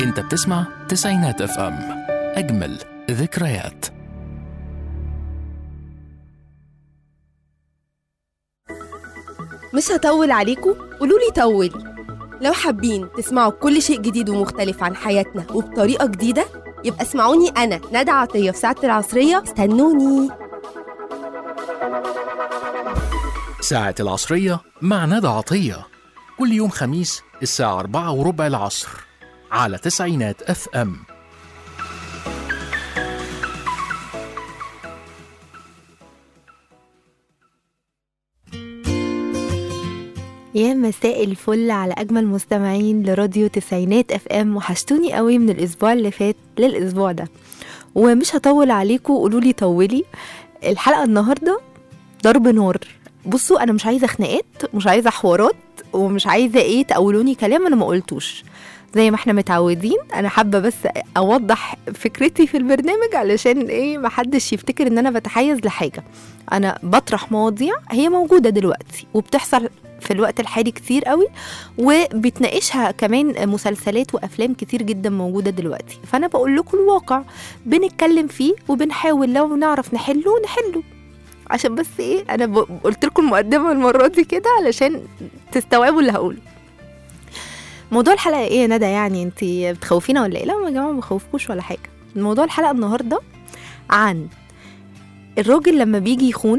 انت بتسمع تسعينات اف ام اجمل ذكريات مش هطول عليكم قولوا لي طولي لو حابين تسمعوا كل شيء جديد ومختلف عن حياتنا وبطريقة جديدة يبقى اسمعوني أنا ندى عطية في ساعة العصرية استنوني ساعة العصرية مع ندى عطية كل يوم خميس الساعة أربعة وربع العصر على تسعينات اف ام يا مساء الفل على اجمل مستمعين لراديو تسعينات اف ام وحشتوني قوي من الاسبوع اللي فات للاسبوع ده ومش هطول عليكم قولوا لي طولي الحلقه النهارده ضرب نار بصوا انا مش عايزه خناقات مش عايزه حوارات ومش عايزه ايه تقولوني كلام انا ما قلتوش زي ما احنا متعودين انا حابه بس اوضح فكرتي في البرنامج علشان ايه محدش يفتكر ان انا بتحيز لحاجه انا بطرح مواضيع هي موجوده دلوقتي وبتحصل في الوقت الحالي كتير قوي وبتناقشها كمان مسلسلات وافلام كتير جدا موجوده دلوقتي فانا بقول لكم الواقع بنتكلم فيه وبنحاول لو نعرف نحله نحله عشان بس ايه انا ب- قلت لكم المقدمه المره دي كده علشان تستوعبوا اللي هقوله موضوع الحلقه ايه يا ندى يعني انت بتخوفينا ولا ايه لا يا جماعه ما بخوفكوش ولا حاجه موضوع الحلقه النهارده عن الراجل لما بيجي يخون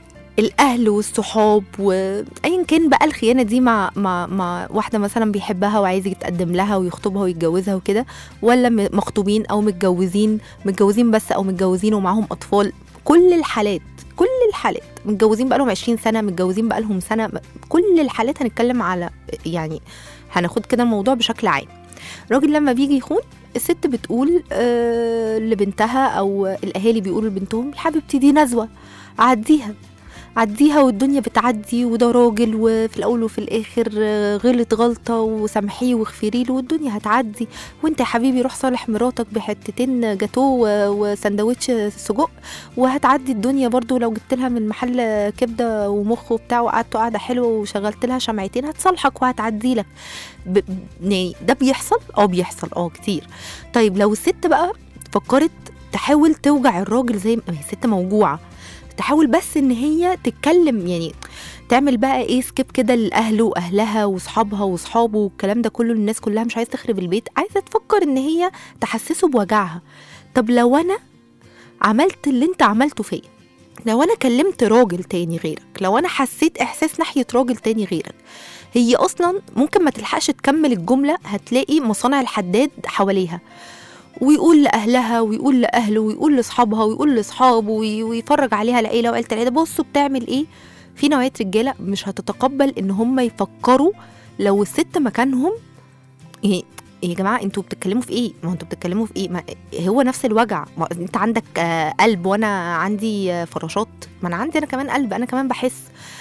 الاهل والصحاب وايا كان بقى الخيانه دي مع مع مع واحده مثلا بيحبها وعايز يتقدم لها ويخطبها ويتجوزها وكده ولا م- مخطوبين او متجوزين متجوزين بس او متجوزين ومعاهم اطفال كل الحالات كل الحالات متجوزين بقالهم 20 سنه متجوزين بقالهم سنه كل الحالات هنتكلم على يعني هناخد كده الموضوع بشكل عام الراجل لما بيجي يخون الست بتقول آه لبنتها او الاهالي بيقولوا لبنتهم يا حبيبتي دي نزوه عديها عديها والدنيا بتعدي وده راجل وفي الاول وفي الاخر آه، غلط غلطه وسامحيه واغفري له والدنيا هتعدي وانت يا حبيبي روح صالح مراتك بحتتين جاتوه و- وسندوتش سجق وهتعدي الدنيا برضو لو جبت لها من محل كبده ومخ وبتاع وقعدتوا قعده حلوه وشغلت لها شمعتين هتصالحك وهتعدي لك ب... يعني ده بيحصل اه بيحصل اه كتير طيب لو الست بقى فكرت تحاول توجع الراجل زي ما هي الست موجوعه تحاول بس ان هي تتكلم يعني تعمل بقى ايه سكيب كده لاهله واهلها واصحابها واصحابه والكلام ده كله الناس كلها مش عايزه تخرب البيت عايزه تفكر ان هي تحسسه بوجعها طب لو انا عملت اللي انت عملته فيا لو انا كلمت راجل تاني غيرك لو انا حسيت احساس ناحيه راجل تاني غيرك هي اصلا ممكن ما تلحقش تكمل الجمله هتلاقي مصانع الحداد حواليها ويقول لاهلها ويقول لاهله ويقول لاصحابها ويقول لاصحابه وي- ويفرج عليها العيله وعيله العيله بصوا بتعمل ايه في نوعيه رجاله مش هتتقبل ان هم يفكروا لو الست مكانهم يعني يا جماعه انتوا بتتكلموا في ايه؟ ما انتوا بتتكلموا في ايه؟ ما هو نفس الوجع ما انت عندك آه، قلب وانا عندي آه، فراشات ما انا عندي انا كمان قلب انا كمان بحس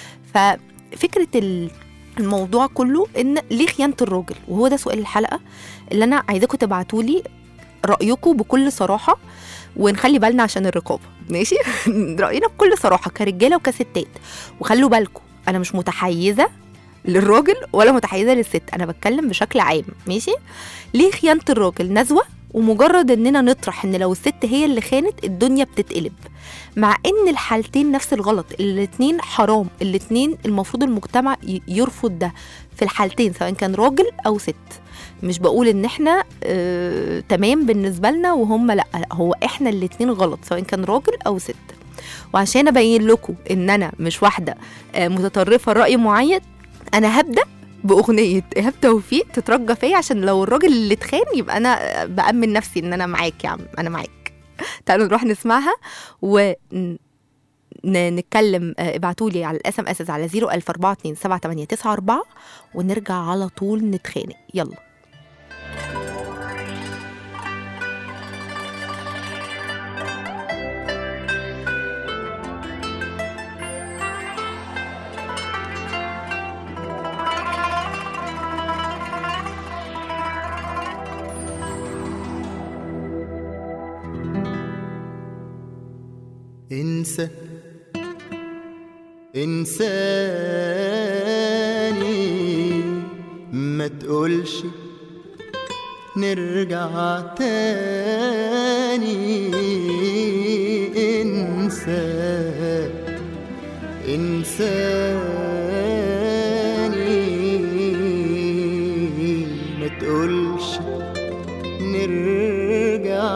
ففكره ال- الموضوع كله ان ليه خيانه الراجل وهو ده سؤال الحلقه اللي انا عايزاكم تبعتوا لي رايكم بكل صراحه ونخلي بالنا عشان الرقابه ماشي راينا بكل صراحه كرجاله وكستات وخلوا بالكم انا مش متحيزه للراجل ولا متحيزه للست انا بتكلم بشكل عام ماشي ليه خيانه الراجل نزوه ومجرد اننا نطرح ان لو الست هي اللي خانت الدنيا بتتقلب مع ان الحالتين نفس الغلط الاتنين حرام الاتنين المفروض المجتمع ي- يرفض ده في الحالتين سواء كان راجل او ست مش بقول ان احنا آه تمام بالنسبه لنا وهم لا لا هو احنا الاتنين غلط سواء كان راجل او ست وعشان ابين لكم ان انا مش واحده آه متطرفه راي معين انا هبدا باغنيه ايهاب توفيق تترجى فيا عشان لو الراجل اللي اتخان يبقى انا بامن نفسي ان انا معاك يا عم انا معاك تعالوا نروح نسمعها و ن- نتكلم ابعتوا لي على الاس ام اس على 004278994 ونرجع على طول نتخانق يلا انسى انساني ما تقولش نرجع تاني انسى انساني ما تقولش نرجع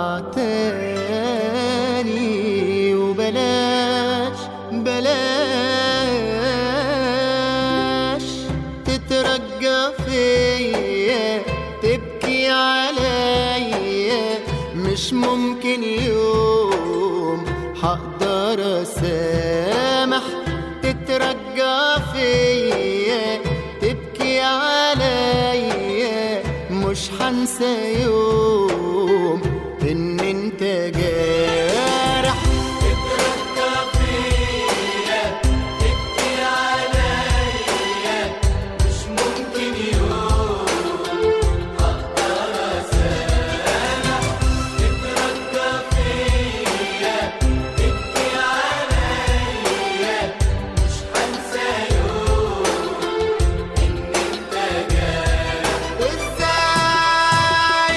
تاني وبلاش بلاش تترجى فيا تبكي عليا مش ممكن يوم هقدر اسامح تترجى فيا تبكي عليا مش هنسى يوم ان انت جارح ازاي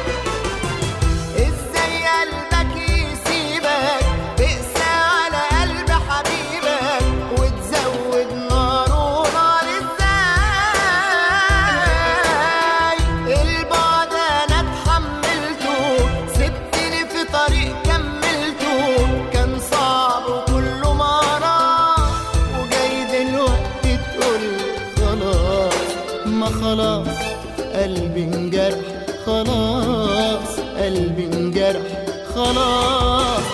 ازاي قلبك يسيبك تقسى على قلب حبيبك وتزود نار ونار ازاي البعد انا اتحملته سبتني في طريق كملته كان صعب وكله مرار وجاي دلوقتي تقول خلاص ما خلاص قلبي انجرح خلاص قلبي انجرح خلاص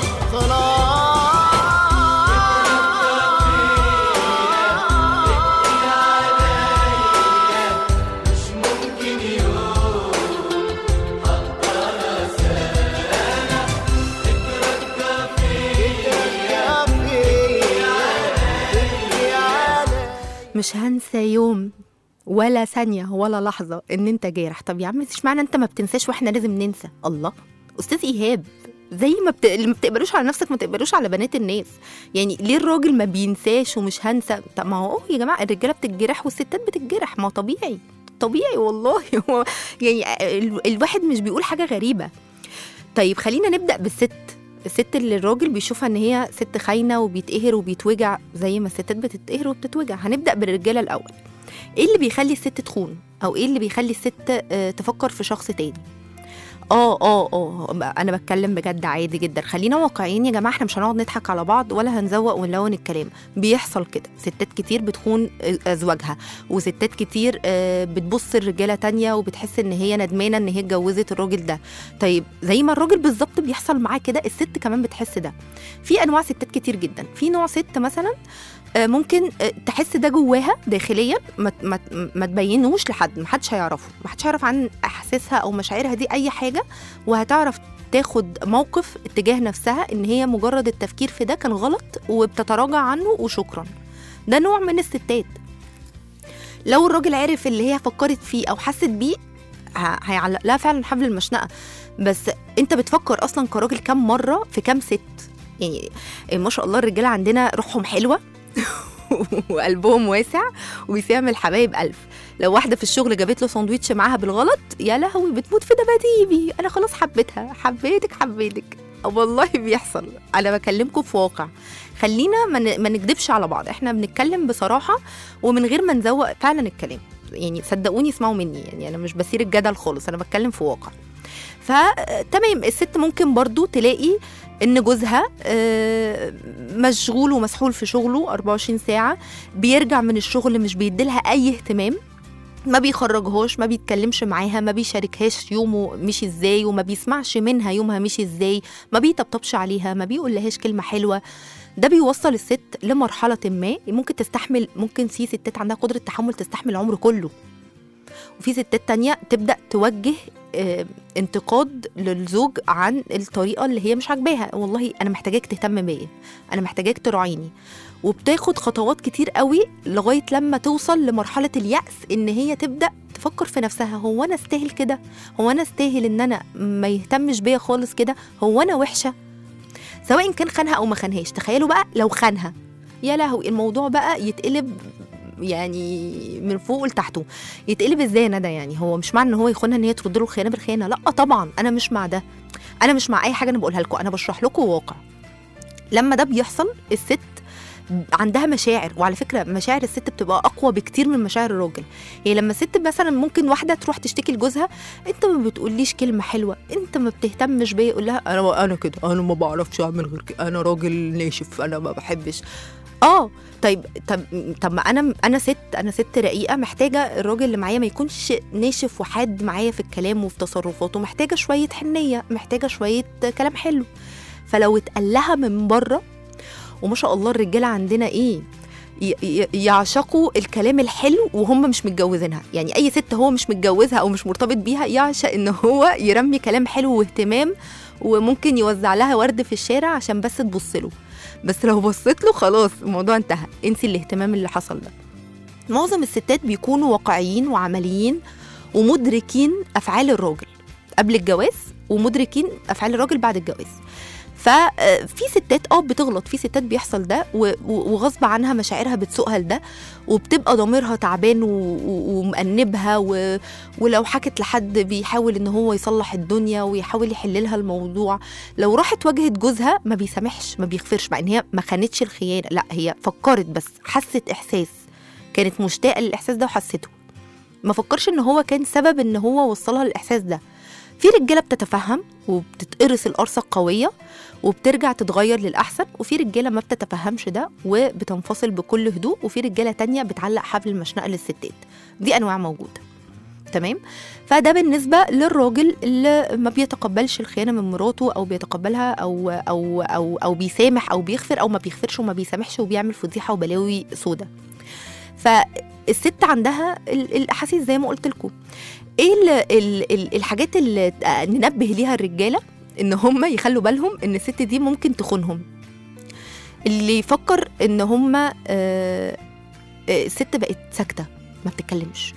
خلاص مش هنسى يوم ولا ثانية ولا لحظة إن أنت جارح طب يا عم مش معنى أنت ما بتنساش وإحنا لازم ننسى الله أستاذ إيهاب زي ما بت... اللي ما بتقبلوش على نفسك ما تقبلوش على بنات الناس يعني ليه الراجل ما بينساش ومش هنسى طب ما هو يا جماعة الرجالة بتتجرح والستات بتتجرح ما هو طبيعي طبيعي والله هو يعني ال... الواحد مش بيقول حاجة غريبة طيب خلينا نبدأ بالست الست اللي الراجل بيشوفها ان هي ست خاينه وبيتقهر وبيتوجع زي ما الستات بتتقهر وبتتوجع هنبدا بالرجاله الاول ايه اللي بيخلي الست تخون او ايه اللي بيخلي الست آه، تفكر في شخص تاني اه اه اه انا بتكلم بجد عادي جدا خلينا واقعيين يا جماعه احنا مش هنقعد نضحك على بعض ولا هنزوق ونلون الكلام بيحصل كده ستات كتير بتخون ازواجها وستات كتير آه، بتبص لرجاله تانية وبتحس ان هي ندمانه ان هي اتجوزت الراجل ده طيب زي ما الراجل بالظبط بيحصل معاه كده الست كمان بتحس ده في انواع ستات كتير جدا في نوع ست مثلا آه، ممكن آه، تحس ده جواها داخليا ما ما ما تبينوش لحد ما حدش هيعرفه ما حدش هيعرف عن احاسيسها او مشاعرها دي اي حاجه وهتعرف تاخد موقف اتجاه نفسها ان هي مجرد التفكير في ده كان غلط وبتتراجع عنه وشكرا ده نوع من الستات لو الراجل عرف اللي هي فكرت فيه او حست بيه ه- هيعلق لها فعلا حبل المشنقه بس انت بتفكر اصلا كراجل كم مره في كام ست يعني ما شاء الله الرجاله عندنا روحهم حلوه وقلبهم واسع وبيسام الحبايب ألف لو واحدة في الشغل جابت له ساندويتش معاها بالغلط يا لهوي بتموت في دباديبي أنا خلاص حبيتها حبيتك حبيتك والله بيحصل أنا بكلمكم في واقع خلينا ما ن- ما نكدبش على بعض احنا بنتكلم بصراحة ومن غير ما نزوق فعلا الكلام يعني صدقوني اسمعوا مني يعني أنا مش بثير الجدل خالص أنا بتكلم في واقع فتمام الست ممكن برضو تلاقي ان جوزها آه، مشغول ومسحول في شغله 24 ساعه بيرجع من الشغل مش بيديلها اي اهتمام ما بيخرجهاش ما بيتكلمش معاها ما بيشاركهاش يومه مشي ازاي وما بيسمعش منها يومها مشي ازاي ما بيطبطبش عليها ما بيقولهاش كلمه حلوه ده بيوصل الست لمرحله ما ممكن تستحمل ممكن في ستات عندها قدره تحمل تستحمل العمر كله وفي ستات تانية تبدأ توجه آه، انتقاد للزوج عن الطريقة اللي هي مش عاجباها والله أنا محتاجاك تهتم بيا أنا محتاجاك تراعيني وبتاخد خطوات كتير قوي لغاية لما توصل لمرحلة اليأس إن هي تبدأ تفكر في نفسها هو أنا استاهل كده هو أنا استاهل إن أنا ما يهتمش بيا خالص كده هو أنا وحشة سواء كان خانها أو ما خانهاش تخيلوا بقى لو خانها يا لهوي الموضوع بقى يتقلب يعني من فوق لتحته يتقلب ازاي يا ندى يعني هو مش معنى ان هو يخونها ان هي ترد له الخيانه بالخيانه لا طبعا انا مش مع ده انا مش مع اي حاجه انا بقولها لكم انا بشرح لكم واقع لما ده بيحصل الست عندها مشاعر وعلى فكره مشاعر الست بتبقى اقوى بكتير من مشاعر الراجل يعني لما الست مثلا ممكن واحده تروح تشتكي لجوزها انت ما بتقوليش كلمه حلوه انت ما بتهتمش بيا يقول لها انا انا كده انا ما بعرفش اعمل غير كده انا راجل ناشف انا ما بحبش اه طيب طب طب ما انا انا ست انا ست رقيقه محتاجه الراجل اللي معايا ما يكونش ناشف وحاد معايا في الكلام وفي تصرفاته محتاجه شويه حنيه محتاجه شويه كلام حلو فلو اتقال لها من بره وما شاء الله الرجاله عندنا ايه ي- ي- يعشقوا الكلام الحلو وهم مش متجوزينها يعني اي ست هو مش متجوزها او مش مرتبط بيها يعشق ان هو يرمي كلام حلو واهتمام وممكن يوزع لها ورد في الشارع عشان بس تبص له بس لو بصيت له خلاص الموضوع انتهى انسي الاهتمام اللي حصل ده معظم الستات بيكونوا واقعيين وعمليين ومدركين افعال الراجل قبل الجواز ومدركين افعال الراجل بعد الجواز ففي ستات اه بتغلط في ستات بيحصل ده و- و- وغصب عنها مشاعرها بتسوقها لده وبتبقى ضميرها تعبان و- و- ومأنبها و... ولو حكت لحد بيحاول ان هو يصلح الدنيا ويحاول يحل لها الموضوع لو راحت واجهت جوزها ما بيسامحش ما بيغفرش مع ان هي ما خانتش الخيانه لا هي فكرت بس حست احساس كانت مشتاقه للاحساس ده وحسته ما فكرش ان هو كان سبب ان هو وصلها للاحساس ده في رجاله بتتفهم وبتتقرص القرصه القويه وبترجع تتغير للاحسن وفي رجاله ما بتتفهمش ده وبتنفصل بكل هدوء وفي رجاله تانية بتعلق حبل المشنقه للستات دي انواع موجوده تمام فده بالنسبه للراجل اللي ما بيتقبلش الخيانه من مراته او بيتقبلها او او او او بيسامح او بيغفر او ما بيغفرش وما بيسامحش وبيعمل فضيحه وبلاوي سودا فالست عندها ال- الاحاسيس زي ما قلت لكم ايه ال ال ال الحاجات اللي ننبه ليها الرجاله ان هم يخلوا بالهم ان الست دي ممكن تخونهم اللي يفكر ان هم آه آه، الست بقت ساكته ما بتتكلمش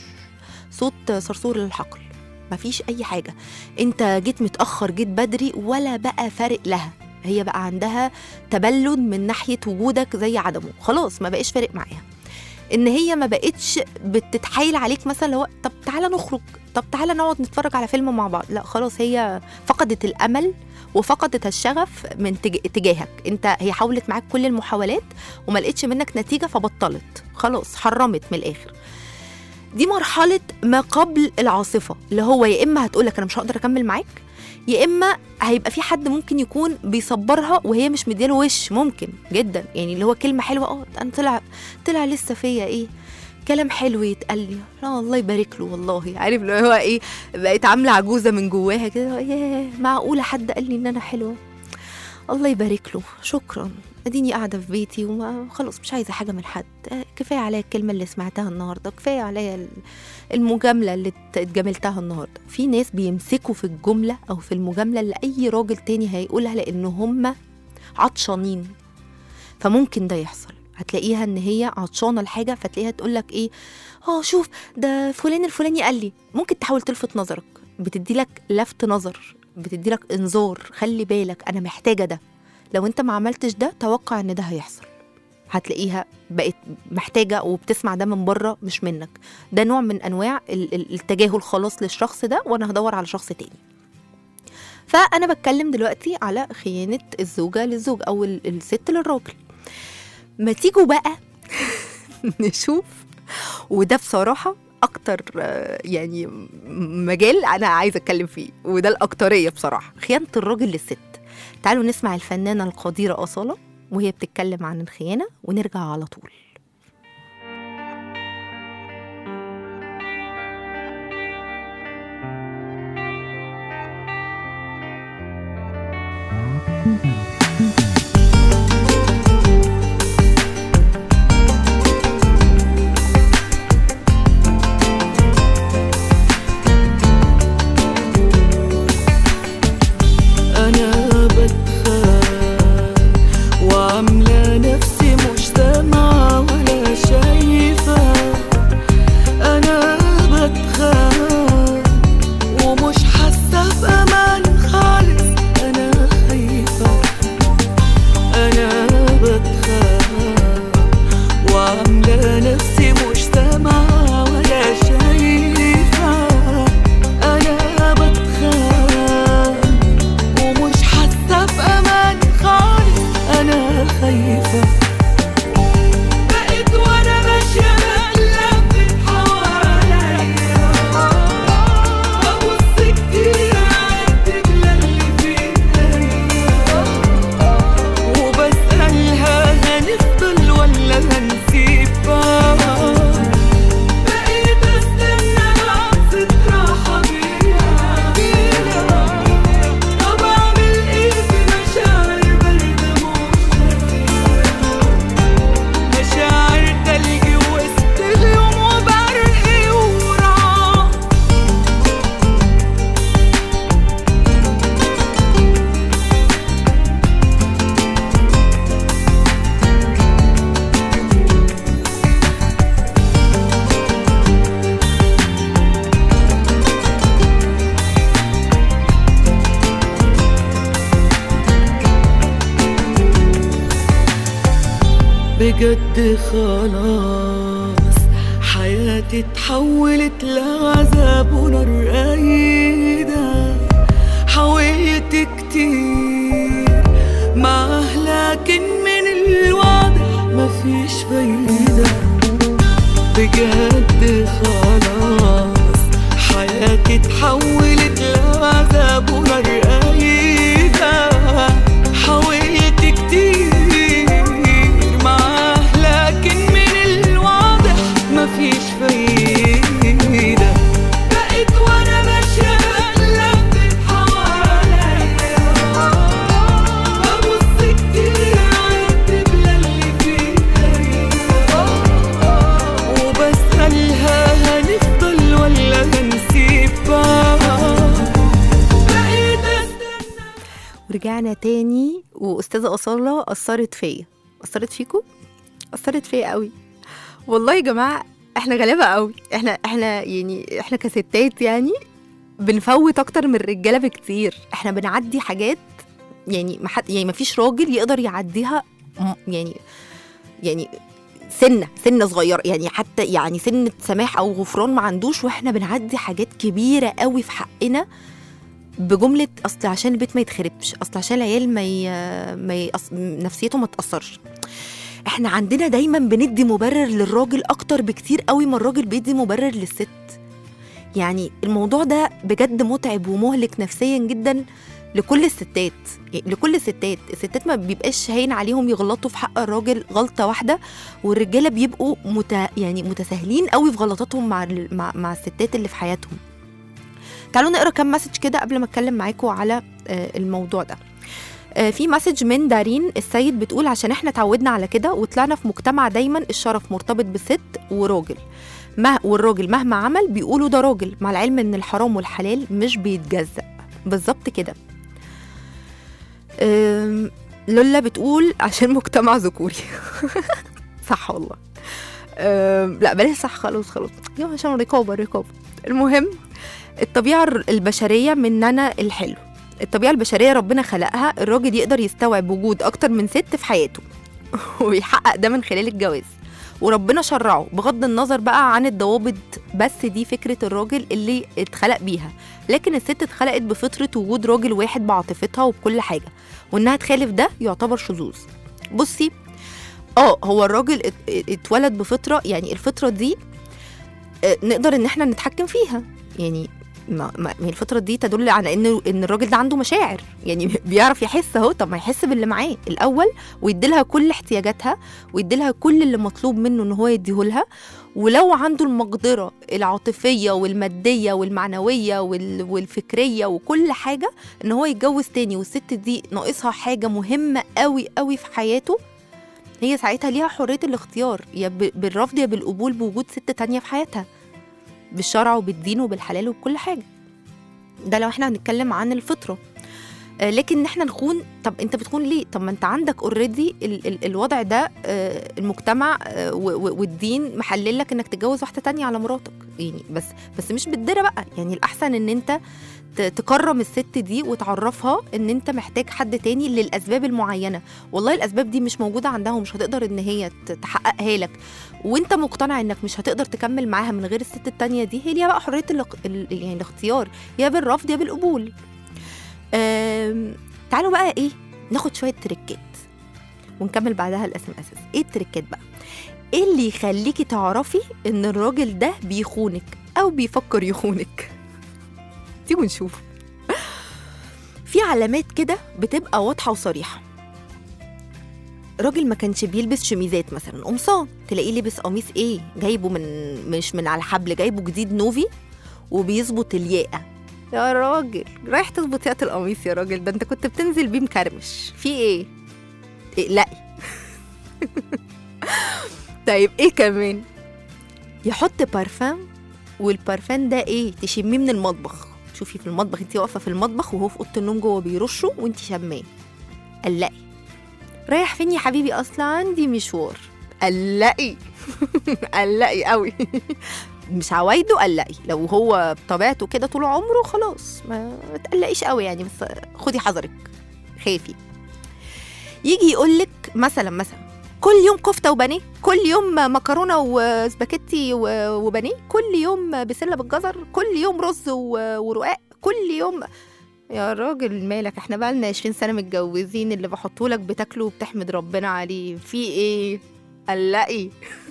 صوت صرصور للحقل مفيش اي حاجه انت جيت متاخر جيت بدري ولا بقى فارق لها هي بقى عندها تبلد من ناحيه وجودك زي عدمه خلاص ما بقاش فارق معاها ان هي ما بقتش بتتحايل عليك مثلا لو طب تعالى نخرج طب تعالى نقعد نتفرج على فيلم مع بعض لا خلاص هي فقدت الامل وفقدت الشغف من تج- تجاهك انت هي حاولت معاك كل المحاولات وما لقيتش منك نتيجه فبطلت خلاص حرمت من الاخر دي مرحله ما قبل العاصفه اللي هو يا اما هتقولك انا مش هقدر اكمل معاك يا اما هيبقى في حد ممكن يكون بيصبرها وهي مش مدياله وش ممكن جدا يعني اللي هو كلمه حلوه اه انا طلع طلع لسه فيا ايه كلام حلو يتقال لي لا الله يبارك له والله عارف اللي هو ايه بقيت عامله عجوزه من جواها كده ياه معقوله حد قال لي ان انا حلوه الله يبارك له شكرا اديني قاعده في بيتي وما خلاص مش عايزه حاجه من حد آه، كفايه عليا الكلمه اللي سمعتها النهارده كفايه عليا ال- المجامله اللي ات- اتجاملتها النهارده في ناس بيمسكوا في الجمله او في المجامله اللي اي راجل تاني هيقولها لان هم عطشانين فممكن ده يحصل هتلاقيها ان هي عطشانه لحاجه فتلاقيها تقول لك ايه اه شوف ده فلان الفلاني قال لي ممكن تحاول تلفت نظرك بتدي لك لفت نظر بتدي لك انذار خلي بالك انا محتاجه ده لو انت ما عملتش ده توقع ان ده هيحصل هتلاقيها بقت محتاجه وبتسمع ده من بره مش منك ده نوع من انواع ال- ال- التجاهل خلاص للشخص ده وانا هدور على شخص تاني فانا بتكلم دلوقتي على خيانه الزوجه للزوج او ال- الست للراجل ما تيجوا بقى نشوف وده بصراحه اكتر آه، يعني م- مجال انا عايزه اتكلم فيه وده الاكتريه بصراحه خيانه الراجل للست تعالوا نسمع الفنانه القديره اصاله وهي بتتكلم عن الخيانه ونرجع على طول أنا بتخان وعاملة نفسي مش سامعة بجد خلاص حياتي اتحولت لعذاب ونار قايدة حاولت كتير معاه لكن من الواضح مفيش فايدة بجد خلاص حياتي اتحولت لعذاب ونار قايدة حاولت كتير معاه لكن من الواضح مفيش فايدة بقيت وانا ماشية بقلب حواليا ببص كتير على الدبلة اللي فيها وبسألها هنفضل ولا هنسيب بعض بقيت استنى ورجعنا تاني واستاذه اصاله اثرت فيا اثرت فيكم اثرت فيا قوي والله يا جماعه احنا غلابه قوي احنا احنا يعني احنا كستات يعني بنفوت اكتر من الرجاله بكتير احنا بنعدي حاجات يعني ما حد يعني ما فيش راجل يقدر يعديها م- يعني يعني سنه سنه صغيره يعني حتى يعني سنه سماح او غفران ما عندوش واحنا بنعدي حاجات كبيره قوي في حقنا بجمله اصل عشان البيت ما يتخربش اصل عشان العيال ما ي... ما يأص... نفسيته ما تاثرش احنا عندنا دايما بندي مبرر للراجل اكتر بكتير قوي ما الراجل بيدي مبرر للست يعني الموضوع ده بجد متعب ومهلك نفسيا جدا لكل الستات يعني لكل الستات الستات ما بيبقاش هين عليهم يغلطوا في حق الراجل غلطه واحده والرجاله بيبقوا مت... يعني متساهلين قوي في غلطاتهم مع ال... مع... مع الستات اللي في حياتهم تعالوا نقرا كام مسج كده قبل ما اتكلم معاكم على آه، الموضوع ده آه، في مسج من دارين السيد بتقول عشان احنا اتعودنا على كده وطلعنا في مجتمع دايما الشرف مرتبط بست وراجل مه والراجل مهما عمل بيقولوا ده راجل مع العلم ان الحرام والحلال مش بيتجزأ بالظبط كده أم، لولا بتقول عشان مجتمع ذكوري صح والله أم، لا بلاش صح خلاص خلاص يا عشان رقابه رقابه المهم الطبيعه البشريه مننا الحلو الطبيعه البشريه ربنا خلقها الراجل يقدر يستوعب وجود اكتر من ست في حياته ويحقق ده من خلال الجواز وربنا شرعه بغض النظر بقى عن الضوابط بس دي فكره الراجل اللي اتخلق بيها لكن الست اتخلقت بفطره وجود راجل واحد بعاطفتها وبكل حاجه وانها تخالف ده يعتبر شذوذ بصي اه هو الراجل ات- ات- اتولد بفطره يعني الفطره دي آه، نقدر ان احنا نتحكم فيها يعني ما ما ما الفترة دي تدل على ان ان الراجل ده عنده مشاعر يعني بيعرف يحس اهو طب ما يحس باللي معاه الاول ويديلها كل احتياجاتها ويديلها كل اللي مطلوب منه ان هو يديهولها ولو عنده المقدرة العاطفية والمادية والمعنوية وال- والفكرية وكل حاجة ان هو يتجوز تاني والست دي ناقصها حاجة مهمة قوي قوي في حياته هي ساعتها ليها حرية الاختيار يا ب- بالرفض يا بالقبول بوجود ست تانية في حياتها بالشرع وبالدين وبالحلال وبكل حاجة ده لو احنا هنتكلم عن الفطرة آه، لكن ان احنا نخون طب انت بتخون ليه طب ما انت عندك اوريدي ال- ال- الوضع ده آه، المجتمع آه، و- و- والدين محلل لك انك تتجوز واحده تانية على مراتك يعني بس بس مش بالدره بقى يعني الاحسن ان انت ت- تكرم الست دي وتعرفها ان انت محتاج حد تاني للاسباب المعينه والله الاسباب دي مش موجوده عندها ومش هتقدر ان هي ت- تحققها لك وانت مقتنع انك مش هتقدر تكمل معاها من غير الست التانية دي هي ليها بقى حريه الاق- ال- يعني الاختيار يا بالرفض يا بالقبول أم، تعالوا بقى ايه ناخد شويه تريكات ونكمل بعدها الاس ام اس ايه التريكات بقى ايه اللي يخليكي تعرفي ان الراجل ده بيخونك او بيفكر يخونك تيجوا نشوف في علامات كده بتبقى واضحه وصريحه راجل ما كانش بيلبس شميزات مثلا قمصان تلاقيه لبس قميص ايه جايبه من مش من على الحبل جايبه جديد نوفي وبيظبط الياقه يا راجل رايح تظبط ياقه القميص يا راجل ده انت كنت بتنزل بيه مكرمش في ايه اقلقي طيب ايه كمان يحط بارفان والبارفان ده ايه تشميه من المطبخ شوفي في المطبخ انت واقفه في المطبخ وهو في اوضه النوم جوه بيرشه وانت شماه قلقي رايح فين يا حبيبي اصلا عندي مشوار قلقي قلقي قوي مش عوايده قلقي لو هو بطبيعته كده طول عمره خلاص ما ما تقلقيش قوي يعني بس خدي حذرك خافي يجي يقولك مثلا مثلا كل يوم كفته وبانيه كل يوم مكرونه وسباكيتي و- وبانيه كل يوم بسله بالجزر كل يوم رز و- ورقاق كل يوم يا راجل مالك احنا بقالنا 20 سنه متجوزين اللي بحطهولك بتاكله وبتحمد ربنا عليه في ايه قلقي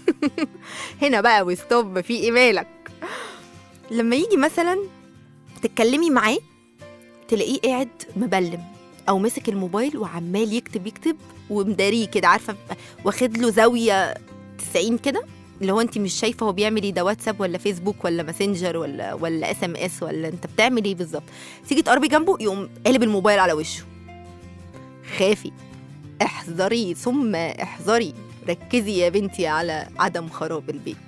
هنا بقى وستوب في ايه مالك لما يجي مثلا تتكلمي معاه تلاقيه قاعد مبلم او مسك الموبايل وعمال يكتب يكتب ومداريه كده عارفه واخد له زاويه 90 كده اللي هو انت مش شايفه هو بيعمل ايه ده واتساب ولا فيسبوك ولا ماسنجر ولا ولا اس ام اس ولا انت بتعمل ايه بالظبط تيجي تقربي جنبه يقوم قلب الموبايل على وشه خافي احذري ثم احذري ركزي يا بنتي على عدم خراب البيت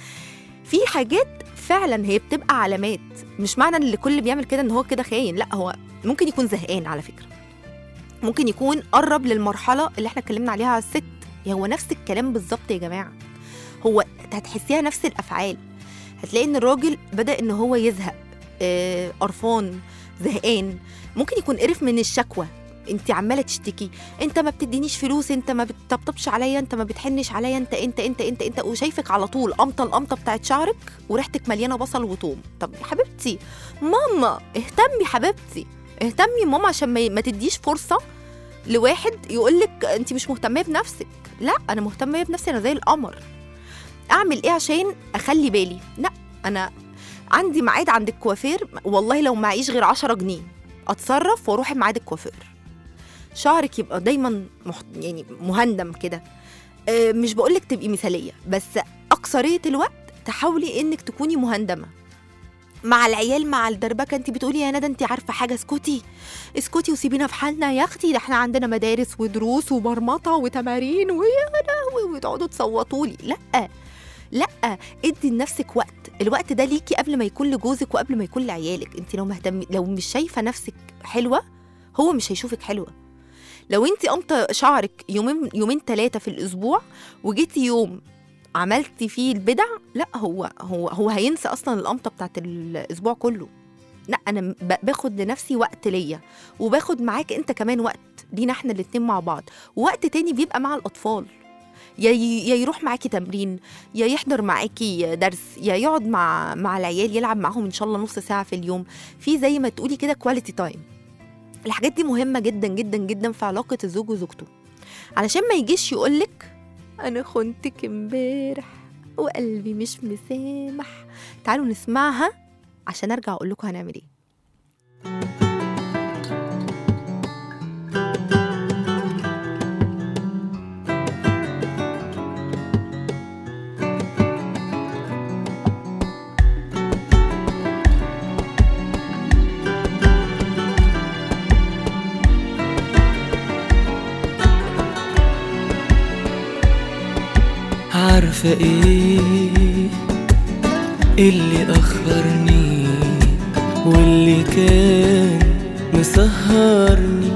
في حاجات فعلا هي بتبقى علامات مش معنى ان اللي كل اللي بيعمل كده ان هو كده خاين لا هو ممكن يكون زهقان على فكره ممكن يكون قرب للمرحله اللي احنا اتكلمنا عليها على الست هو نفس الكلام بالظبط يا جماعه هو هتحسيها نفس الافعال هتلاقي ان الراجل بدا ان هو يزهق آه، قرفان زهقان ممكن يكون قرف من الشكوى انت عماله تشتكي انت ما بتدينيش فلوس انت ما بتطبطبش عليا انت ما بتحنش عليا انت انت انت انت انت وشايفك على طول قمطه القمطه بتاعت شعرك وريحتك مليانه بصل وثوم طب يا حبيبتي ماما اهتمي حبيبتي اهتمي ماما عشان ما ما تديش فرصه لواحد يقول لك انت مش مهتمه بنفسك لا انا مهتمه بنفسي انا زي القمر اعمل ايه عشان اخلي بالي لا انا عندي ميعاد عند الكوافير والله لو معيش غير 10 جنيه اتصرف واروح ميعاد الكوافير شعرك يبقى دايما مح... يعني مهندم كده آه، مش بقولك تبقي مثاليه بس اكثريه الوقت تحاولي انك تكوني مهندمه مع العيال مع الدربكه انت بتقولي يا ندى انت عارفه حاجه اسكتي اسكتي وسيبينا في حالنا يا اختي ده احنا عندنا مدارس ودروس ومرمطه وتمارين ويا لهوي وتقعدوا تصوتوا لي لا لا ادي لنفسك وقت الوقت ده ليكي قبل ما يكون لجوزك وقبل ما يكون لعيالك انت لو مهتم لو مش شايفه نفسك حلوه هو مش هيشوفك حلوه لو انت قمت شعرك يومين يومين ثلاثه في الاسبوع وجيتي يوم عملتي فيه البدع لا هو هو هو هينسى اصلا القمطه بتاعت الاسبوع كله لا انا ب- باخد لنفسي وقت ليا وباخد معاك انت كمان وقت لينا احنا الاتنين مع بعض ووقت تاني بيبقى مع الاطفال يا ي- يا يروح معاكي تمرين يا يحضر معاكي درس يا يقعد مع مع العيال يلعب معاهم ان شاء الله نص ساعه في اليوم في زي ما تقولي كده كواليتي تايم الحاجات دي مهمه جدا جدا جدا في علاقه الزوج وزوجته علشان ما يجيش يقولك انا خنتك امبارح وقلبي مش مسامح تعالوا نسمعها عشان ارجع اقول لكم هنعمل ايه عارفة ايه اللي أخرني واللي كان مسهرني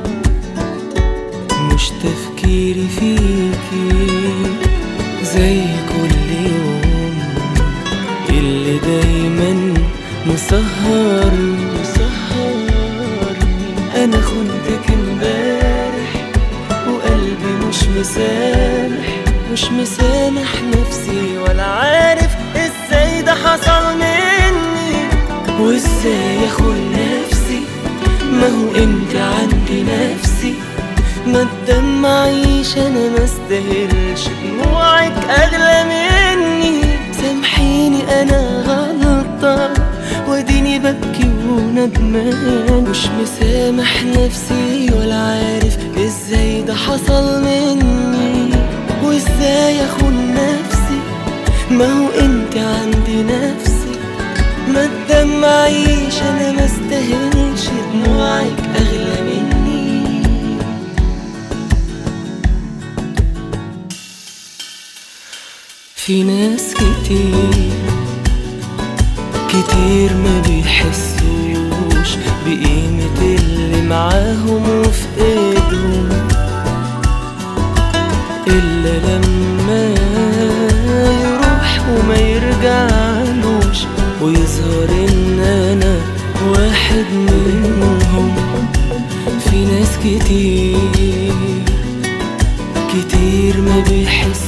مش تفكيري فيكي زي كل يوم اللي دايما مسهرني مسهرني أنا خنتك امبارح وقلبي مش مسامح مش مسامح نفسي ولا عارف ازاي ده حصل مني وازاي اخون نفسي ما هو انت عندي نفسي ما تدمعيش انا ما استاهلش دموعك اغلى مني سامحيني انا غلطان واديني ببكي وندمان مش مسامح نفسي ولا عارف ازاي ده حصل مني وازاي اخون نفسي ما هو انت عندي نفسي ما تدمعيش انا ما استاهلش دموعك اغلى مني في ناس كتير كتير ما بيحسوش بقيمة اللي معاهم وفي ايدهم إلا لما يروح وما يرجعلوش ويظهر إن أنا واحد منهم في ناس كتير كتير ما بيحسوش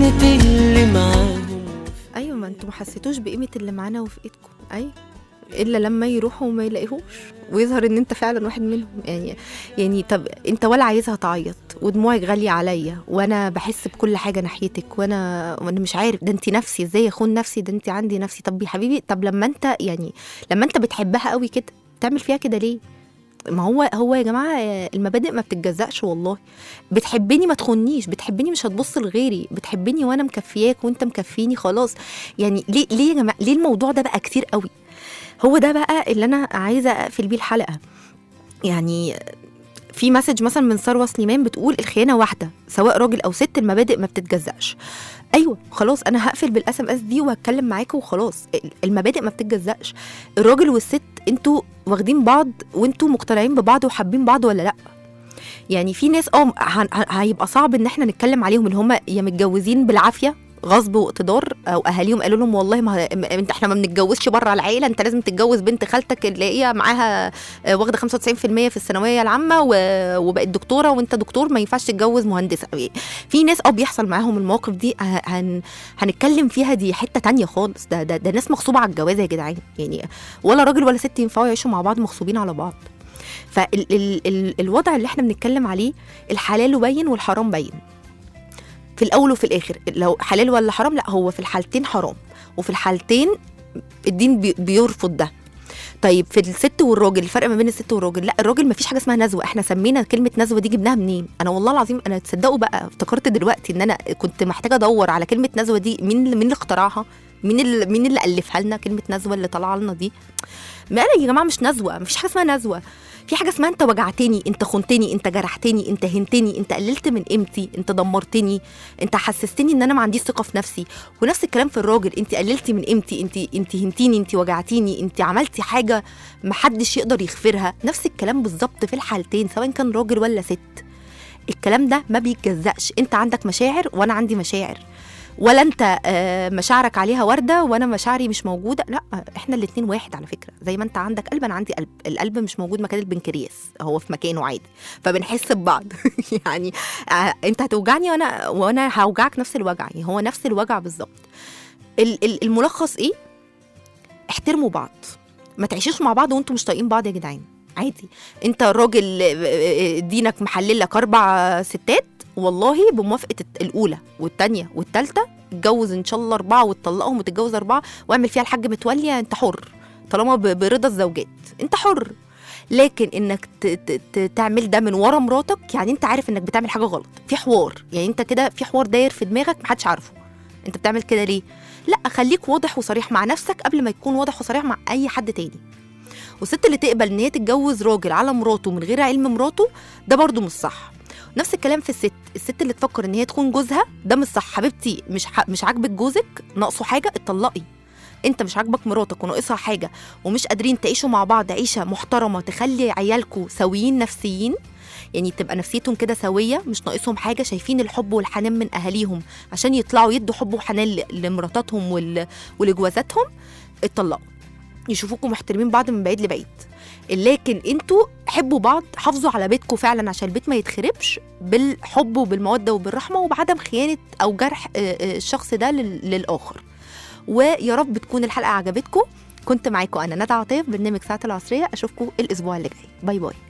قيمة اللي معاهم ايوه ما انتوا ما حسيتوش بقيمه اللي معانا وفي ايدكم ايوه الا لما يروحوا وما يلاقيهوش ويظهر ان انت فعلا واحد منهم يعني يعني طب انت ولا عايزها تعيط ودموعك غاليه عليا وانا بحس بكل حاجه ناحيتك وانا وانا مش عارف ده انت نفسي ازاي اخون نفسي ده انت عندي نفسي طب يا حبيبي طب لما انت يعني لما انت بتحبها قوي كده تعمل فيها كده ليه ما هو هو يا جماعه آه، المبادئ ما بتتجزأش والله بتحبني ما تخونيش بتحبني مش هتبص لغيري بتحبني وانا مكفياك وانت مكفيني خلاص يعني ليه ليه يا جماعه ليه الموضوع ده بقى كتير قوي هو ده بقى اللي انا عايزه اقفل بيه الحلقه يعني في مسج مثلا من ثروه سليمان بتقول الخيانه واحده سواء راجل او ست المبادئ ما بتتجزأش ايوه خلاص انا هقفل بالاس ام اس دي وهتكلم معاكم وخلاص المبادئ ما بتتجزأش الراجل والست انتوا واخدين بعض وانتوا مقتنعين ببعض وحابين بعض ولا لا يعني في ناس اه هن- هن- هيبقى صعب ان احنا نتكلم عليهم اللي هم يا متجوزين بالعافيه غصب واقتدار او اهاليهم قالوا لهم والله ما ه- ما- انت احنا ما بنتجوزش بره العيله انت لازم تتجوز بنت خالتك اللي هي معاها آه، واخده 95% في الثانويه العامه و- وبقت دكتوره وانت دكتور ما ينفعش تتجوز مهندسه في ناس اه بيحصل معاهم المواقف دي ه- هن هنتكلم فيها دي حته تانية خالص ده ده, ده ناس مغصوبه على الجواز يا جدعان يعني ولا راجل ولا ست ينفعوا يعيشوا مع بعض مغصوبين على بعض فالوضع اللي احنا بنتكلم عليه الحلال باين والحرام باين في الاول وفي الاخر لو حلال ولا حرام لا هو في الحالتين حرام وفي الحالتين الدين بي- بيرفض ده طيب في الست والراجل الفرق ما بين الست والراجل لا الراجل ما فيش حاجه اسمها نزوه احنا سمينا كلمه نزوه دي جبناها منين انا والله العظيم انا تصدقوا بقى افتكرت دلوقتي ان انا كنت محتاجه ادور على كلمه نزوه دي مين مين اللي اخترعها مين اللي مين اللي الفها لنا كلمه نزوه اللي طالعه لنا دي ما انا يا جماعه مش نزوه مفيش حاجه اسمها نزوه في حاجه اسمها انت وجعتني انت خنتني انت جرحتني انت هنتني انت قللت من قيمتي انت دمرتني انت حسستني ان انا ما عنديش ثقه في نفسي ونفس الكلام في الراجل انت قللتي من قيمتي انت انت هنتيني انت وجعتيني انت عملتي حاجه محدش يقدر يغفرها نفس الكلام بالظبط في الحالتين سواء كان راجل ولا ست الكلام ده ما بيتجزأش انت عندك مشاعر وانا عندي مشاعر ولا انت آه، مشاعرك عليها ورده وانا مشاعري مش موجوده لا احنا الاتنين واحد على فكره زي ما انت عندك قلب انا عندي قلب القلب مش موجود مكان البنكرياس هو في مكانه عادي فبنحس ببعض يعني آه، انت هتوجعني وانا وانا هوجعك نفس الوجع يعني هو نفس الوجع بالظبط ال- ال- الملخص ايه احترموا بعض ما تعيشوش مع بعض وانتوا مش طايقين بعض يا جدعان عادي انت راجل آه، دينك محلل لك اربع ستات والله بموافقه الت- الاولى والثانيه والثالثه اتجوز ان شاء الله اربعه وتطلقهم وتتجوز اربعه واعمل فيها الحاج متوليه انت حر طالما ب- برضا الزوجات انت حر لكن انك ت- ت- ت- تعمل ده من ورا مراتك يعني انت عارف انك بتعمل حاجه غلط في حوار يعني انت كده في حوار داير في دماغك محدش عارفه انت بتعمل كده ليه لا خليك واضح وصريح مع نفسك قبل ما يكون واضح وصريح مع اي حد تاني والست اللي تقبل ان هي تتجوز راجل على مراته من غير علم مراته ده برضو مش صح نفس الكلام في الست الست اللي تفكر ان هي تكون جوزها ده مش صح حبيبتي مش ح... مش عاجبك جوزك ناقصه حاجه اتطلقي انت مش عاجبك مراتك وناقصها حاجه ومش قادرين تعيشوا مع بعض عيشه محترمه تخلي عيالكم سويين نفسيين يعني تبقى نفسيتهم كده سويه مش ناقصهم حاجه شايفين الحب والحنان من اهاليهم عشان يطلعوا يدوا حب وحنان ل- لمراتاتهم وال... ولجوازاتهم اتطلقوا يشوفوكم محترمين بعض من بعيد لبعيد لكن انتوا حبوا بعض حافظوا على بيتكم فعلا عشان البيت ما يتخربش بالحب وبالموده وبالرحمه وبعدم خيانه او جرح آه، آه، الشخص ده لل- للاخر ويا رب تكون الحلقه عجبتكم كنت معاكم انا ندى عطيه في برنامج ساعه العصريه اشوفكم الاسبوع اللي جاي باي باي